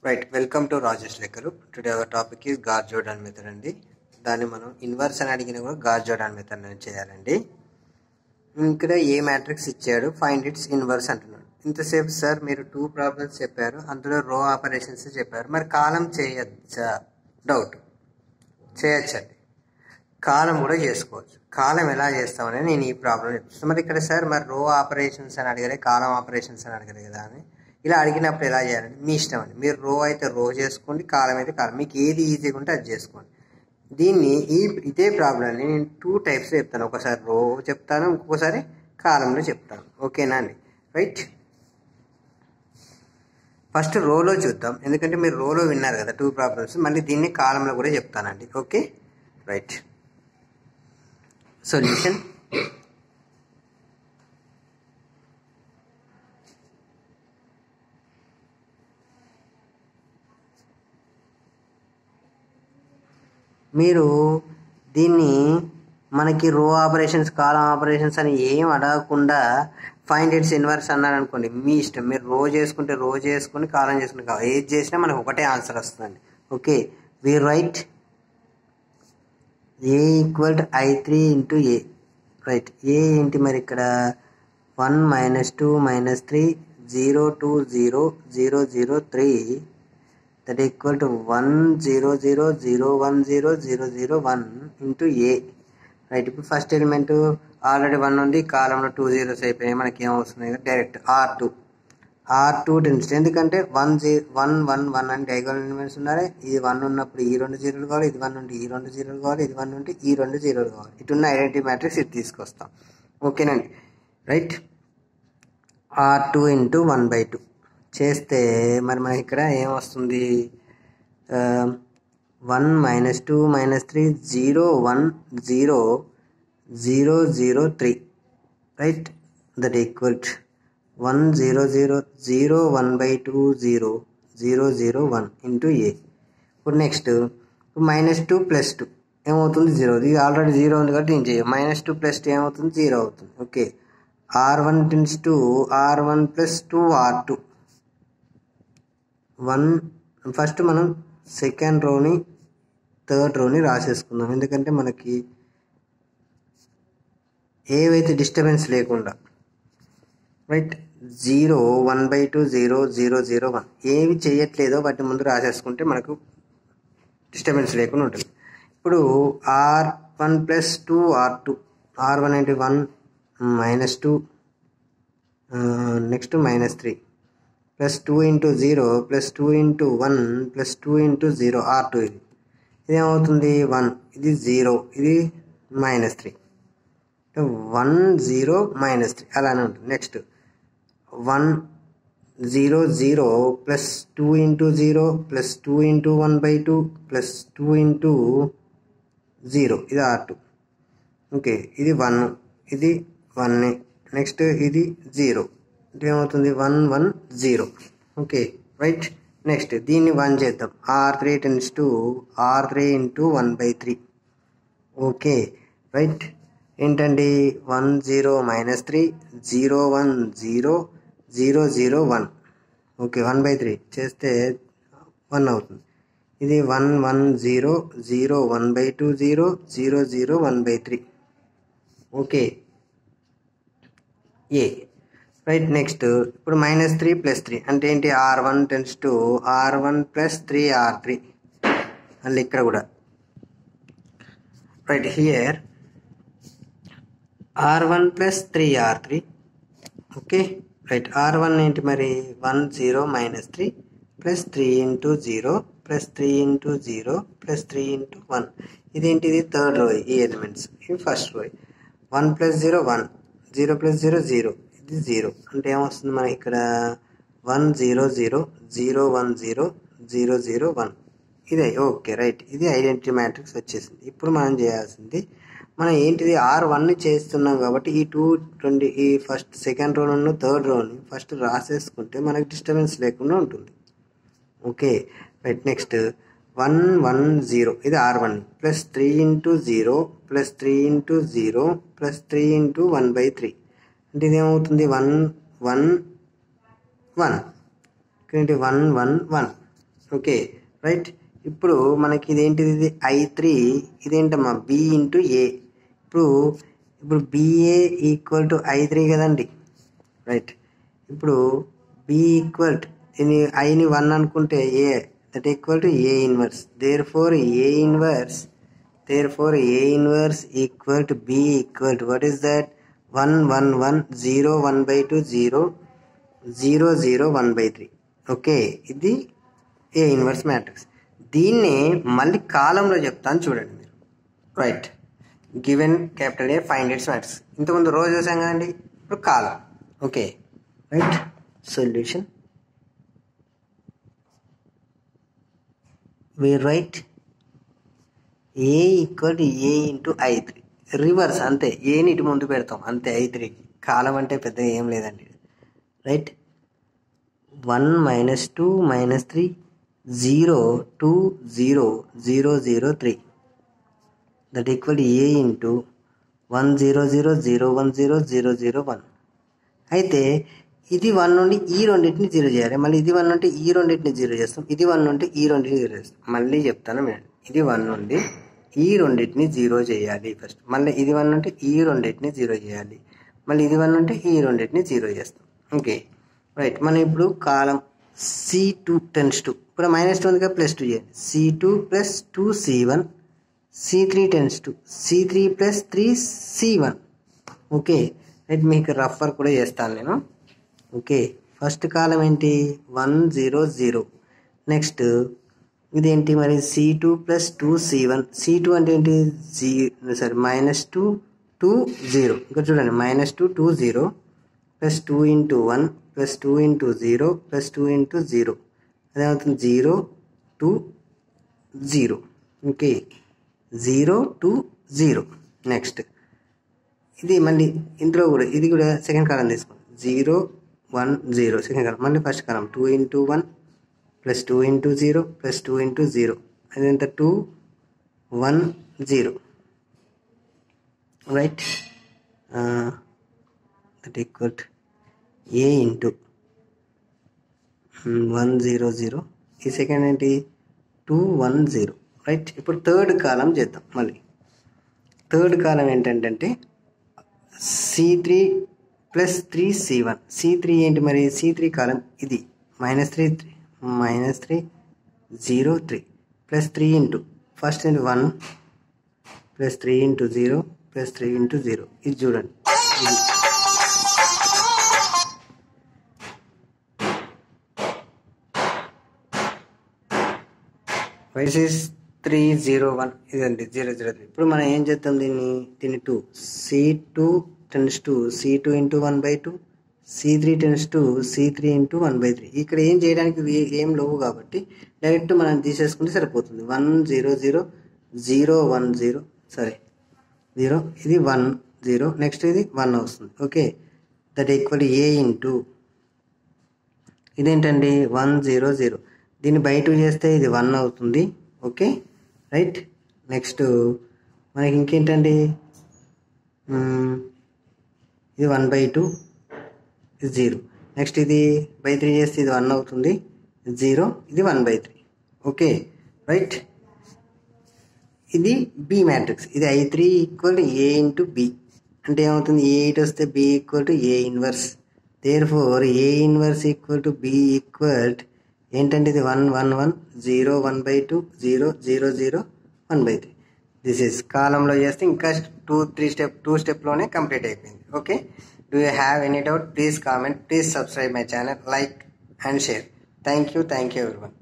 right welcome to Rajesh లెక్కలు today our topic is Gauss Jordan method అండి దాన్ని మనం ఇన్వర్స్ అని అడిగినా కూడా గార్ జోర్డాన్ మెథడ్ అని చేయాలండి ఇక్కడ ఏ మ్యాట్రిక్స్ ఇచ్చాడు ఫైండ్ ఇట్స్ ఇన్వర్స్ అంటున్నాడు ఇంతసేపు సార్ మీరు టూ ప్రాబ్లమ్స్ చెప్పారు అందులో రో ఆపరేషన్స్ చెప్పారు మరి కాలం చేయొచ్చా డౌట్ చేయొచ్చండి కాలం కూడా చేసుకోవచ్చు కాలం ఎలా చేస్తామని నేను ఈ ప్రాబ్లం చెప్తాను మరి ఇక్కడ సార్ మరి రో ఆపరేషన్స్ అని అడిగారే కాలం ఆపరేషన్స్ అని అడిగారు కదా అని ఇలా అడిగినప్పుడు ఎలా చేయాలండి మీ ఇష్టం అండి మీరు రో అయితే రో చేసుకోండి కాలం అయితే కాలం మీకు ఏది ఈజీగా ఉంటే అది చేసుకోండి దీన్ని ఈ ఇదే ప్రాబ్లమ్ని నేను టూ టైప్స్ చెప్తాను ఒకసారి రో చెప్తాను ఇంకొకసారి కాలంలో చెప్తాను ఓకేనా అండి రైట్ ఫస్ట్ రోలో చూద్దాం ఎందుకంటే మీరు రోలో విన్నారు కదా టూ ప్రాబ్లమ్స్ మళ్ళీ దీన్ని కాలంలో కూడా చెప్తానండి ఓకే రైట్ సొల్యూషన్ మీరు దీన్ని మనకి రో ఆపరేషన్స్ కాలం ఆపరేషన్స్ అని ఏం అడగకుండా ఫైండ్ ఇట్స్ ఇన్వర్స్ అన్నారు అనుకోండి మీ ఇష్టం మీరు రో చేసుకుంటే రో చేసుకుని కాలం చేసుకుంటే కాలం ఏది చేసినా మనకు ఒకటే ఆన్సర్ వస్తుందండి okay we write A equal to I three into A right A ఏంటి మరి ఇక్కడ one minus two minus three zero two zero zero zero three that equal to one zero zero zero one zero zero zero one into A right ఇప్పుడు first element already one ఉంది కాలంలో two zeros అయిపోయినాయి మనకి ఏమవుతుంది direct R two R two tends ఎందుకంటే one G one one one అని diagonal elements ఉన్నాయి ఇది వన్ ఉన్నప్పుడు ఈ రెండు జీరోలు కావాలి ఇది వన్ ఉంటే ఈ రెండు జీరోలు కావాలి ఇది వన్ ఉంటే ఈ రెండు జీరోలు కావాలి ఇటున్న ఐడెంటిటీ మ్యాట్రిక్స్ ఇది తీసుకొస్తాం ఓకేనండి right R two into one by two చేస్తే మరి మనకి ఇక్కడ ఏమొస్తుంది one minus two minus three zero one zero zero zero three right that equal one zero zero zero one by two zero zero zero one into A ఇప్పుడు next minus two plus two ఏమవుతుంది zero ఇది ఆల్రెడీ zero ఉంది కాబట్టి నేను చేయ minus two plus two ఏమవుతుంది zero అవుతుంది okay R one tends two R one plus two R two one first మనం సెకండ్ రోని థర్డ్ రోని రాసేసుకుందాం ఎందుకంటే మనకి ఏవైతే డిస్టర్బెన్స్ లేకుండా right zero one by two zero zero zero one ఏవి చేయట్లేదో వాటి ముందు రాసేసుకుంటే మనకు డిస్టర్బెన్స్ లేకుండా ఉంటుంది ఇప్పుడు R one plus two R two R one అంటే one minus two next minus three plus two into zero plus two into one plus two into zero R two ఇది ఇదేమవుతుంది వన్ ఇది జీరో ఇది minus three one zero minus three అలానే ఉంటుంది next one zero zero plus two into zero plus two into one by two plus two into zero ఇది R two okay ఇది one ఇది one next ఇది zero ఏమవుతుంది one one zero okay right next దీన్ని one చేద్దాం R three tends to R three into one by three okay right ఏంటండి one zero minus three zero one zero zero zero one okay one by three చేస్తే one అవుతుంది ఇది one one zero zero one by two zero zero zero one by three okay A right next ఇప్పుడు minus three plus three అంటే ఏంటి R one tends to R one plus three R three మళ్ళీ ఇక్కడ కూడా right here R one plus three R three okay right R one ఏంటి మరి one zero minus three plus three into zero plus three into zero plus three into one ఇదేంటిది third row ఈ elements ఇవి first row one plus zero one zero plus zero zero ఇది zero అంటే ఏమొస్తుంది మనకి ఇక్కడ one zero zero zero one zero zero zero one ఇదే okay right ఇది ఐడెంటిటీ మ్యాట్రిక్స్ వచ్చేసింది ఇప్పుడు మనం చేయాల్సింది మనం ఏంటిది ఆర్ వన్ చేస్తున్నాం కాబట్టి ఈ టూ ట్వంటీ ఈ ఫస్ట్ సెకండ్ రోను థర్డ్ రోని ఫస్ట్ రాసేసుకుంటే మనకి డిస్టర్బెన్స్ లేకుండా ఉంటుంది okay right next one one zero ఇది R one plus three into zero plus three into zero plus three into one by three అంటే ఇది ఏమవుతుంది వన్ వన్ వన్ ఇక్కడ one one one okay right ఇప్పుడు మనకి ఇదేంటిది ఇది ఐ త్రీ ఇదేంటమ్మా బి ఇంటూ ఏ ఇప్పుడు ఇప్పుడు B A equal to I three కదండి రైట్ ఇప్పుడు బి ఈక్వల్ దీని ఐని వన్ అనుకుంటే A that equal to A inverse there four A inverse there four A inverse equal to B equal to what is that one one one zero one by two zero zero zero one by three okay ఇది A inverse matrix దీన్ని మళ్ళీ కాలంలో చెప్తాను చూడండి మీరు right given capital A find its matrix ఇంతకుముందు రోజు చూసాం కదండి ఇప్పుడు column okay right solution we write A equal to A into I three reverse అంతే ఏని ఇటు ముందు పెడతాం అంతే ఐ త్రీకి కాలం అంటే పెద్దగా ఏం లేదండి right one minus two minus three zero two zero zero zero three that equal to A into one zero zero zero one zero zero zero one అయితే ఇది వన్ నుండి ఈ రెండింటిని జీరో చేయాలి మళ్ళీ ఇది వన్ నుండి ఈ రెండింటిని జీరో చేస్తాం ఇది వన్ నుండి ఈ రెండింటిని జీరో చేస్తాం మళ్ళీ చెప్తాను వినండి ఇది వన్ నుండి ఈ రెండింటిని జీరో చేయాలి ఫస్ట్ మళ్ళీ ఇది వన్ నుండి ఈ రెండింటిని జీరో చేయాలి మళ్ళీ ఇది వన్ నుండి ఈ రెండింటిని జీరో చేస్తాం ఓకే రైట్ మనం ఇప్పుడు column C two tense to ఇప్పుడు మైనస్ టూ ఉందిగా ప్లస్ టూ చేయండి C two plus two C one C three tense two C three plus three C one okay right మీకు రఫర్ కూడా చేస్తాను నేను ఓకే ఫస్ట్ కాలం ఏంటి వన్ జీరో జీరో నెక్స్ట్ ఇదేంటి మరి C two plus two C one C two అంటే ఏంటి జీ sorry minus two two zero ఇంకా చూడండి minus two two zero plus two into one plus two into zero plus two into zero అదేమవుతుంది zero two zero okay zero two zero next ఇది మళ్ళీ ఇందులో కూడా ఇది కూడా సెకండ్ కాలం తీసుకోండి జీరో వన్ జీరో సెకండ్ కాలం మళ్ళీ ఫస్ట్ కాలం two into one plus two into zero plus two into zero అదంతా two one zero right that equal A into one zero zero ఈ సెకండ్ ఏంటి టూ వన్ జీరో రైట్ ఇప్పుడు third కాలం చేద్దాం మళ్ళీ థర్డ్ కాలం ఏంటంటే C three plus three C one C three ఏంటి మరి సి త్రీ కాలం ఇది minus three three minus three zero three plus three into first ఏంటి one plus three into zero plus three into zero ఇది చూడండి ఇది vice is three zero one ఇదండి zero zero three ఇప్పుడు మనం ఏం చేద్దాం దీన్ని దీన్ని two C two tense two C two into one by two C three tense two C three into one by three ఇక్కడ ఏం చేయడానికి వే- ఏం లేవు కాబట్టి డైరెక్ట్ మనం తీసేసుకుంటే సరిపోతుంది one zero zero zero one zero సరే జీరో ఇది వన్ జీరో నెక్స్ట్ ఇది వన్ వస్తుంది okay that equal A into ఇదేంటండి వన్ జీరో జీరో దీన్ని బై టూ చేస్తే ఇది వన్ అవుతుంది ఓకే రైట్ నెక్స్ట్ మనకి ఇంకేంటండి మ్మ్, ఇది వన్ బై టూ ఇది జీరో నెక్స్ట్ ఇది బై త్రీ చేస్తే ఇది వన్ అవుతుంది జీరో ఇది one by three okay right ఇది బి మ్యాట్రిక్స్ ఇది I three equal to A into B అంటే ఏమవుతుంది ఏ ఎయిట్ వస్తే B equal to A inverse there four A inverse equal to B equal ఏంటంటే ఇది one one one zero one by two zero zero zero one by three this is కాలంలో చేస్తే ఇంకా two three step two స్టెప్లోనే complete అయిపోయింది okay do you have any doubt please comment please subscribe my channel like and share thank you thank you ఎవరి